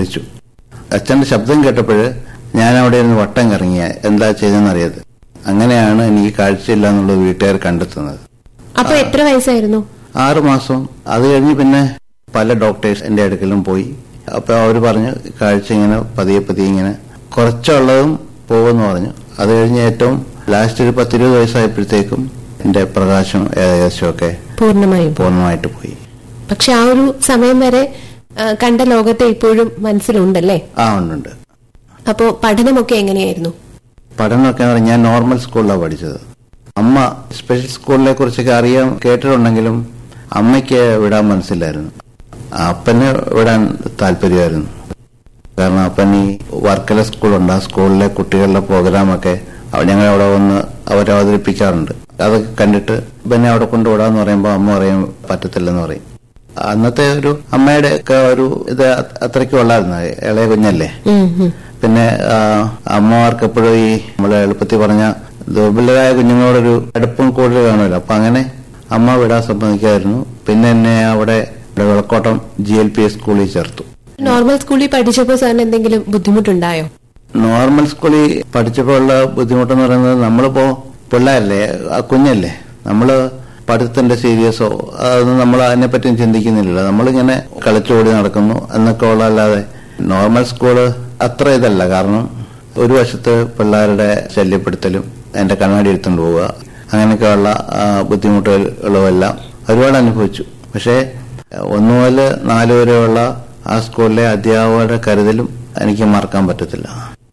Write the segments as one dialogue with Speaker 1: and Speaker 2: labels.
Speaker 1: വിളിച്ചു അച്ഛന്റെ ശബ്ദം കേട്ടപ്പോൾ ഞാൻ അവിടെ ഇരുന്ന് വട്ടം കറങ്ങിയ എന്താ ചെയ്തെന്ന് അറിയാതെ അങ്ങനെയാണ് എനിക്ക് കാഴ്ചയില്ല എന്നുള്ളത് വീട്ടുകാർ കണ്ടെത്തുന്നത്
Speaker 2: അപ്പൊ എത്ര വയസ്സായിരുന്നു
Speaker 1: ആറ് മാസം അത് കഴിഞ്ഞ് പിന്നെ പല ഡോക്ടേഴ്സ് എന്റെ അടുക്കലും പോയി അപ്പൊ അവർ പറഞ്ഞു കാഴ്ച ഇങ്ങനെ പതിയെ പതിയെ ഇങ്ങനെ കുറച്ചുള്ളതും പോകുമെന്ന് പറഞ്ഞു അത് കഴിഞ്ഞ് ഏറ്റവും ലാസ്റ്റ് ഒരു പത്തിരുപത് വയസ്സായപ്പോഴത്തേക്കും എന്റെ പ്രകാശം ഏകദേശമൊക്കെ
Speaker 2: പൂർണ്ണമായും
Speaker 1: പൂർണ്ണമായിട്ട് പോയി
Speaker 2: പക്ഷെ ആ ഒരു സമയം വരെ ആ, കണ്ട ലോകത്തെ ഇപ്പോഴും മനസ്സിലുണ്ടല്ലേ
Speaker 1: ആ ഉണ്ടുണ്ട്
Speaker 2: അപ്പോ പഠനമൊക്കെ എങ്ങനെയായിരുന്നു
Speaker 1: പഠനമൊക്കെ എന്ന് പറഞ്ഞാൽ ഞാൻ നോർമൽ സ്കൂളിലാണ് പഠിച്ചത് അമ്മ സ്പെഷ്യൽ സ്കൂളിനെ കുറിച്ചൊക്കെ അറിയാൻ കേട്ടിട്ടുണ്ടെങ്കിലും അമ്മയ്ക്ക് വിടാൻ മനസ്സിലായിരുന്നു അപ്പന് വിടാൻ താല്പര്യമായിരുന്നു കാരണം അപ്പൻ ഈ വർക്കല സ്കൂളുണ്ട് ആ സ്കൂളിലെ കുട്ടികളുടെ പ്രോഗ്രാമൊക്കെ അവ- ഞങ്ങൾ അവിടെ വന്ന് അവരവതരിപ്പിക്കാറുണ്ട് അതൊക്കെ കണ്ടിട്ട് പിന്നെ അവിടെ കൊണ്ടുവിടാന്ന് പറയുമ്പോൾ അമ്മ പറയും പറ്റത്തില്ലെന്ന് പറയും അന്നത്തെ ഒരു അമ്മയുടെ ഒക്കെ ഒരു ഇത് അത്രയ്ക്കും ഉള്ളായിരുന്നു ഇളയ കുഞ്ഞല്ലേ
Speaker 2: ഉം, ഉം.
Speaker 1: പിന്നെ ആ, അമ്മമാർക്ക് എപ്പോഴും ഈ നമ്മളെ എളുപ്പത്തിൽ പറഞ്ഞ ദുർബലരായ കുഞ്ഞുങ്ങളോടൊരു അടുപ്പം കൂടുതൽ കാണുമല്ലോ അപ്പൊ അങ്ങനെ അമ്മ വിടാൻ സമ്മതിക്കായിരുന്നു പിന്നെ എന്നെ അവിടെ ഇവിടെ Vilakkottam G L P S സ്കൂളിൽ ചേർത്തു
Speaker 2: നോർമൽ സ്കൂളിൽ പഠിച്ചപ്പോൾ സാറിന് എന്തെങ്കിലും ബുദ്ധിമുട്ടുണ്ടായോ
Speaker 1: നോർമൽ സ്കൂളിൽ പഠിച്ചപ്പോൾ ഉള്ള ബുദ്ധിമുട്ടെന്ന് പറയുന്നത് നമ്മളിപ്പോ പിള്ളേരല്ലേ ആ കുഞ്ഞല്ലേ നമ്മള് പഠിത്തത്തിന്റെ സീരിയസോ അതൊന്നും നമ്മൾ അതിനെപ്പറ്റിയും ചിന്തിക്കുന്നില്ലല്ലോ നമ്മളിങ്ങനെ കളിച്ചോടി നടക്കുന്നു എന്നൊക്കെ ഉള്ളതല്ലാതെ നോർമൽ സ്കൂള് അത്ര ഇതല്ല കാരണം ഒരു വശത്ത് പിള്ളേരുടെ ശല്യപ്പെടുത്തലും എന്റെ കണ്ണാടി എടുത്തുകൊണ്ട് പോവുക അങ്ങനെയൊക്കെയുള്ള ആ, ബുദ്ധിമുട്ടുകളുമെല്ലാം ഒരുപാട് അനുഭവിച്ചു പക്ഷേ ഒന്നു മുതൽ നാല് വരെയുള്ള ആ സ്കൂളിലെ അധ്യാപകരുടെ കരുതലും എനിക്ക് മറക്കാൻ പറ്റത്തില്ല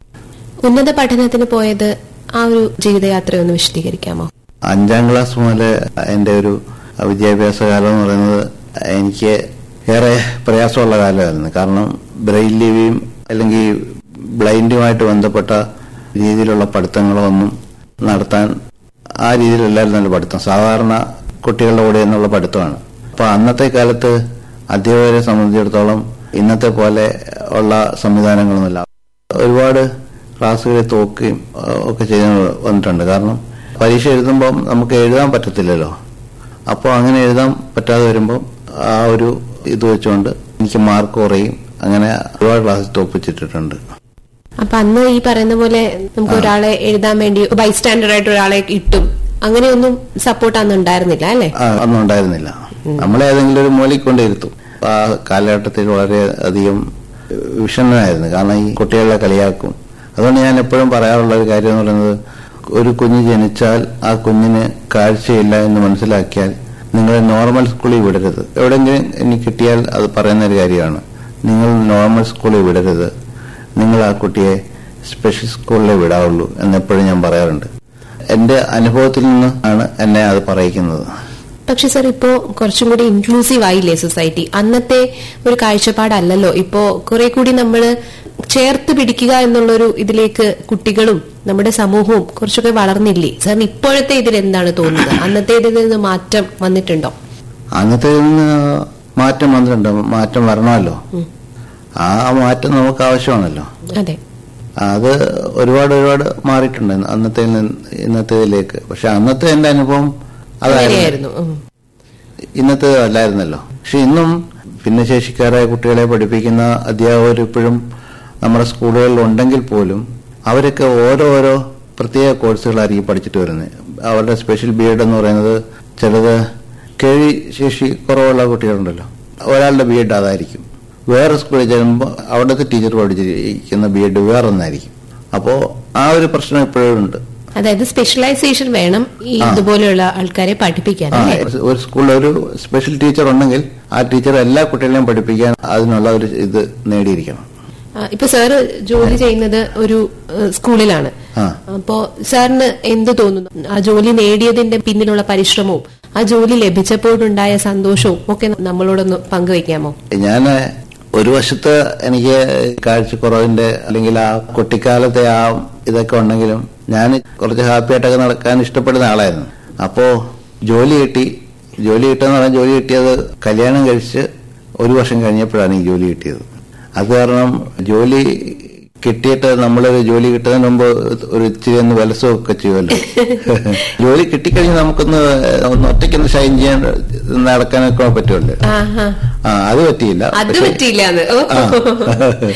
Speaker 2: ഉന്നത പഠനത്തിന് പോയത് ആ ഒരു ജീവിതയാത്ര ഒന്ന് വിശദീകരിക്കാമോ
Speaker 1: അഞ്ചാം ക്ലാസ് മുതൽ എന്റെ ഒരു വിദ്യാഭ്യാസ കാലം എന്ന് പറയുന്നത് എനിക്ക് ഏറെ പ്രയാസമുള്ള കാലമായിരുന്നു കാരണം ബ്രെയിൻ ലിവിയും അല്ലെങ്കിൽ ബ്ലൈൻഡുമായിട്ട് ബന്ധപ്പെട്ട രീതിയിലുള്ള പഠിത്തങ്ങളോ ഒന്നും നടത്താൻ ആ രീതിയിലല്ലായിരുന്നല്ലോ പഠിത്തം സാധാരണ കുട്ടികളുടെ കൂടെ എന്നുള്ള പഠിത്തമാണ് അപ്പൊ അന്നത്തെ കാലത്ത് അധ്യാപകരെ സംബന്ധിച്ചിടത്തോളം ഇന്നത്തെ പോലെ ഉള്ള സംവിധാനങ്ങളൊന്നുമില്ല ഒരുപാട് ക്ലാസ്സുകളിൽ തോക്കുകയും അഹ് ഒക്കെ ചെയ്ത് വന്നിട്ടുണ്ട് കാരണം പരീക്ഷ എഴുതുമ്പം നമുക്ക് എഴുതാൻ പറ്റത്തില്ലല്ലോ അപ്പോൾ അങ്ങനെ എഴുതാൻ പറ്റാതെ വരുമ്പോൾ ആ ഒരു ഇത് വെച്ചുകൊണ്ട് എനിക്ക് മാർക്ക് കുറയും അങ്ങനെ ഒരുപാട് ക്ലാസ് തോപ്പിച്ചിട്ടിട്ടുണ്ട്
Speaker 2: അപ്പൊ അന്ന് ഈ പറയുന്ന പോലെ നമുക്ക് ഒരാളെ എഴുതാൻ വേണ്ടി ബൈസ്റ്റാൻഡർ ആയിട്ട് ഒരാളെ ഇട്ടും അങ്ങനെയൊന്നും സപ്പോർട്ട് അന്ന് ഉണ്ടായിരുന്നില്ല അല്ലെ
Speaker 1: ആ, ഒന്നും ഉണ്ടായിരുന്നില്ല നമ്മളെ ഏതെങ്കിലും ഒരു മൂലയ്ക്ക് കൊണ്ട് ഇരുത്തും ആ കാലഘട്ടത്തിൽ വളരെ അധികം വിഷണ്ണനായിരുന്നു കാരണം ഈ കുട്ടികളെ കളിയാക്കും അതുകൊണ്ട് ഞാൻ എപ്പോഴും പറയാറുള്ള ഒരു കാര്യം എന്ന് പറയുന്നത് ഒരു കുഞ്ഞ് ജനിച്ചാൽ ആ കുഞ്ഞിന് കാഴ്ചയില്ല എന്ന് മനസ്സിലാക്കിയാൽ നിങ്ങൾ നോർമൽ സ്കൂളിൽ വിടരുത് എവിടെയെങ്കിലും എനിക്ക് കിട്ടിയാൽ അത് പറയുന്ന ഒരു കാര്യമാണ് നിങ്ങൾ നോർമൽ സ്കൂളിൽ വിടരുത് നിങ്ങൾ ആ കുട്ടിയെ സ്പെഷ്യൽ സ്കൂളിലേ വിടാവുള്ളൂ എന്നെപ്പോഴും ഞാൻ പറയാറുണ്ട് എന്റെ അനുഭവത്തിൽ നിന്ന് ആണ് എന്നെ അത് പറയിക്കുന്നത്
Speaker 2: പക്ഷെ സർ ഇപ്പോ കുറച്ചും കൂടി ഇൻക്ലൂസീവ് ആയില്ലേ സൊസൈറ്റി അന്നത്തെ ഒരു കാഴ്ചപ്പാടല്ലല്ലോ ഇപ്പോ കുറെ കൂടി നമ്മൾ ചേർത്ത് പിടിക്കുക എന്നുള്ളൊരു ഇതിലേക്ക് കുട്ടികളും നമ്മുടെ സമൂഹവും കുറച്ചൊക്കെ വളർന്നില്ലേ സാറിന് ഇപ്പോഴത്തെ ഇതിൽ എന്താണ് തോന്നുന്നത് അന്നത്തെ ഇതിൽ നിന്ന് മാറ്റം വന്നിട്ടുണ്ടോ
Speaker 1: അന്നത്തെ നിന്ന് മാറ്റം വന്നിട്ടുണ്ട് മാറ്റം വരണമല്ലോ ആ മാറ്റം നമുക്ക് ആവശ്യമാണല്ലോ
Speaker 2: അതെ
Speaker 1: അത് ഒരുപാട് ഒരുപാട് മാറിയിട്ടുണ്ട് അന്നത്തെ ഇന്നത്തേതിലേക്ക് പക്ഷെ അന്നത്തെ എന്റെ അനുഭവം അതായിരുന്നു
Speaker 2: അങ്ങനെയായിരുന്നു ഉം.
Speaker 1: ഇന്നത്തെ അല്ലായിരുന്നല്ലോ പക്ഷെ ഇന്നും ഭിന്നശേഷിക്കാരായ കുട്ടികളെ പഠിപ്പിക്കുന്ന അധ്യാപകർ ഇപ്പോഴും നമ്മുടെ സ്കൂളുകളിൽ ഉണ്ടെങ്കിൽ പോലും അവരൊക്കെ ഓരോരോ പ്രത്യേക കോഴ്സുകളായിരിക്കും പഠിച്ചിട്ട് വരുന്നത് അവരുടെ സ്പെഷ്യൽ ബി എഡ് എന്ന് പറയുന്നത് ചിലത് കേൾവി ശേഷി കുറവുള്ള കുട്ടികളുണ്ടല്ലോ ഒരാളുടെ ബി എഡ് അതായിരിക്കും വേറെ സ്കൂളിൽ ചെല്ലുമ്പോൾ അവിടുത്തെ ടീച്ചർ പഠിച്ചിരിക്കുന്ന ബി എഡ് വേറൊന്നായിരിക്കും അപ്പോൾ ആ ഒരു പ്രശ്നം ഇപ്പോഴും ഉണ്ട്
Speaker 2: അതായത് സ്പെഷ്യലൈസേഷൻ വേണം ഈ ഇതുപോലെയുള്ള ആൾക്കാരെ പഠിപ്പിക്കാൻ
Speaker 1: ആ,
Speaker 2: അല്ലേ
Speaker 1: ഒരു സ്കൂളിൽ ഒരു സ്പെഷ്യൽ ടീച്ചർ ഉണ്ടെങ്കിൽ ആ ടീച്ചർ എല്ലാ കുട്ടികളെയും പഠിപ്പിക്കാൻ അതിനുള്ള ഒരു ഇത് നേടിയിരിക്കണം
Speaker 2: ആ, ഇപ്പൊ സാറ് ജോലി ചെയ്യുന്നത് ഒരു ഏഹ്, സ്കൂളിലാണ്
Speaker 1: ആ.
Speaker 2: അപ്പോ സാറിന് എന്ത് തോന്നുന്നു ആ ജോലി നേടിയതിന്റെ പിന്നിലുള്ള പരിശ്രമവും ആ ജോലി ലഭിച്ചപ്പോഴുണ്ടായ സന്തോഷവും ഒക്കെ നമ്മളോടൊന്ന് പങ്കുവെക്കാമോ
Speaker 1: ഞാൻ ഒരു വശത്ത് എനിക്ക് കാഴ്ചക്കുറവിന്റെ അല്ലെങ്കിൽ ആ കുട്ടിക്കാലത്തെ ആ ഇതൊക്കെ ഉണ്ടെങ്കിലും ഞാൻ കുറച്ച് ഹാപ്പി ആയിട്ടൊക്കെ നടക്കാൻ ഇഷ്ടപ്പെടുന്ന ആളായിരുന്നു അപ്പോ ജോലി കിട്ടി ജോലി കിട്ടുന്ന പറഞ്ഞാൽ ജോലി കിട്ടിയത് കല്യാണം കഴിച്ച് ഒരു വർഷം കഴിഞ്ഞപ്പോഴാണ് ഈ ജോലി കിട്ടിയത് അത് കാരണം ജോലി കിട്ടിയിട്ട് നമ്മളൊരു ജോലി കിട്ടുന്നതിന് മുമ്പ് ഒരു ഇച്ചിരി ഒന്ന് വിലസമൊക്കെ ചെയ്യുമല്ലോ ജോലി കിട്ടിക്കഴിഞ്ഞ് നമുക്കൊന്ന് ഒന്ന് ഒറ്റയ്ക്കൊന്ന് ഷൈൻ ചെയ്യാൻ നടക്കാനൊക്കെ പറ്റുമല്ലോ
Speaker 2: ആഹാ
Speaker 1: ആ അത് പറ്റിയില്ല
Speaker 2: അത്
Speaker 1: പക്ഷേ-
Speaker 2: പറ്റിയില്ല അത്
Speaker 1: ആ.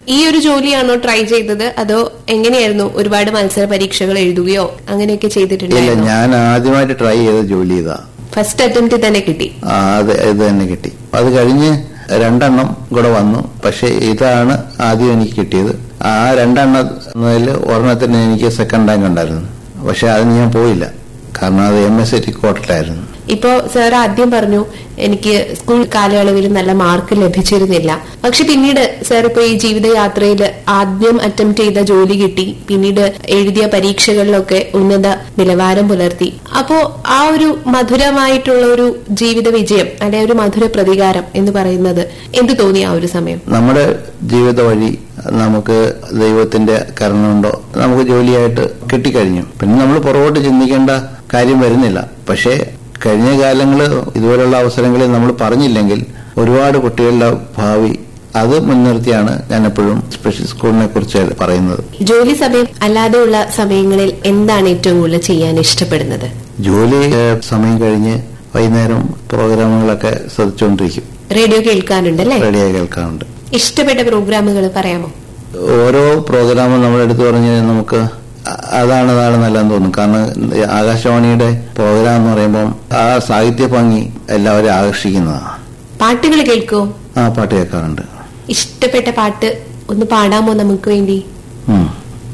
Speaker 2: ഈ ഒരു ജോലിയാണോ ട്രൈ ചെയ്തത് അതോ എങ്ങനെയായിരുന്നു ഒരുപാട് മത്സര പരീക്ഷകൾ എഴുതുകയോ അങ്ങനെയൊക്കെ
Speaker 1: ഇല്ല
Speaker 2: ചെയ്തിട്ടുണ്ടായിരുന്നു
Speaker 1: ഞാൻ ആദ്യമായിട്ട് ട്രൈ ചെയ്ത ജോലി ഇതാ
Speaker 2: ഫസ്റ്റ് അറ്റംപ്റ്റ് തന്നെ കിട്ടി
Speaker 1: ആ, അത് ഇത് തന്നെ കിട്ടി അത് കഴിഞ്ഞ് രണ്ടെണ്ണം കൂടെ വന്നു പക്ഷെ ഇതാണ് ആദ്യം എനിക്ക് കിട്ടിയത് ആ രണ്ടെണ്ണത്തിൽ ഒരെണ്ണത്തിന് എനിക്ക് സെക്കൻഡ് റാങ്ക് ഉണ്ടായിരുന്നു പക്ഷെ അതിന് ഞാൻ പോയില്ല കാരണം അത് എം എസ് സി കോട്ടയിലായിരുന്നു
Speaker 2: ഇപ്പോ സാർ ആദ്യം പറഞ്ഞു എനിക്ക് സ്കൂൾ കാലയളവിൽ നല്ല മാർക്ക് ലഭിച്ചിരുന്നില്ല പക്ഷെ പിന്നീട് സാർ ഇപ്പൊ ഈ ജീവിതയാത്രയിൽ ആദ്യം അറ്റംപ്റ്റ് ചെയ്ത ജോലി കിട്ടി പിന്നീട് എഴുതിയ പരീക്ഷകളിലൊക്കെ ഉന്നത നിലവാരം പുലർത്തി അപ്പോ ആ ഒരു മധുരമായിട്ടുള്ള ഒരു ജീവിത വിജയം അല്ലെ ഒരു മധുര പ്രതികാരം എന്ന് പറയുന്നത് എന്ത് തോന്നി ആ ഒരു സമയം
Speaker 1: നമ്മുടെ ജീവിത വഴി നമുക്ക് ദൈവത്തിന്റെ കരുണുണ്ടോ നമുക്ക് ജോലിയായിട്ട് കിട്ടിക്കഴിഞ്ഞു പിന്നെ നമ്മൾ പുറകോട്ട് ചിന്തിക്കേണ്ട കാര്യം വരുന്നില്ല പക്ഷേ കഴിഞ്ഞ കാലങ്ങൾ ഇതുപോലുള്ള അവസരങ്ങളിൽ നമ്മൾ പറഞ്ഞില്ലെങ്കിൽ ഒരുപാട് കുട്ടികളുടെ ഭാവി അത് മുൻനിർത്തിയാണ് ഞാൻ എപ്പോഴും സ്പെഷ്യൽ സ്കൂളിനെ കുറിച്ച് പറയുന്നത്
Speaker 2: ജോലി സമയം അല്ലാതെയുള്ള സമയങ്ങളിൽ എന്താണ് ഏറ്റവും കൂടുതൽ ചെയ്യാൻ ഇഷ്ടപ്പെടുന്നത്
Speaker 1: ജോലി ഏഹ്, സമയം കഴിഞ്ഞ് വൈകുന്നേരം പ്രോഗ്രാമുകളൊക്കെ ശ്രദ്ധിച്ചുകൊണ്ടിരിക്കും
Speaker 2: റേഡിയോ കേൾക്കാനുണ്ടല്ലേ
Speaker 1: റേഡിയോ കേൾക്കാറുണ്ട്
Speaker 2: ഇഷ്ടപ്പെട്ട പ്രോഗ്രാമുകൾ പറയാമോ
Speaker 1: ഓരോ പ്രോഗ്രാമും നമ്മുടെ അടുത്ത് പറഞ്ഞ് നമുക്ക് അ- അതാണ് അതാണ് നല്ലതെന്ന് തോന്നും കാരണം ഈ ആകാശവാണിയുടെ പ്രോഗ്രാം എന്ന് പറയുമ്പോൾ ആ സാഹിത്യ ഭംഗി എല്ലാവരെയും ആകർഷിക്കുന്നതാണ്
Speaker 2: പാട്ടുകൾ കേൾക്കോ
Speaker 1: ആ പാട്ട് കേൾക്കാറുണ്ട്
Speaker 2: ഇഷ്ടപ്പെട്ട പാട്ട് ഒന്ന് പാടാമോ നമുക്ക് വേണ്ടി
Speaker 1: ഉം.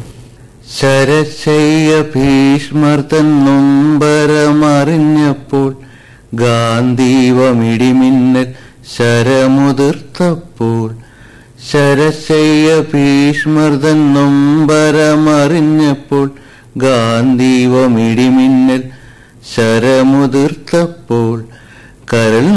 Speaker 1: ശരശയ്യ ഭീഷ്മർത്തൻ നൊമ്പരമറിഞ്ഞപ്പോൾ ഗാന്ധീവമിടിമിന്നൽ ശരമുതിർത്തപ്പോൾ ശരശയ്യ ഭീഷ്മർത്തൻ നൊമ്പരമറിഞ്ഞപ്പോൾ ഗാന്ധീവമിടിമിന്നൽ ശരമുതിർത്തപ്പോൾ കരൾ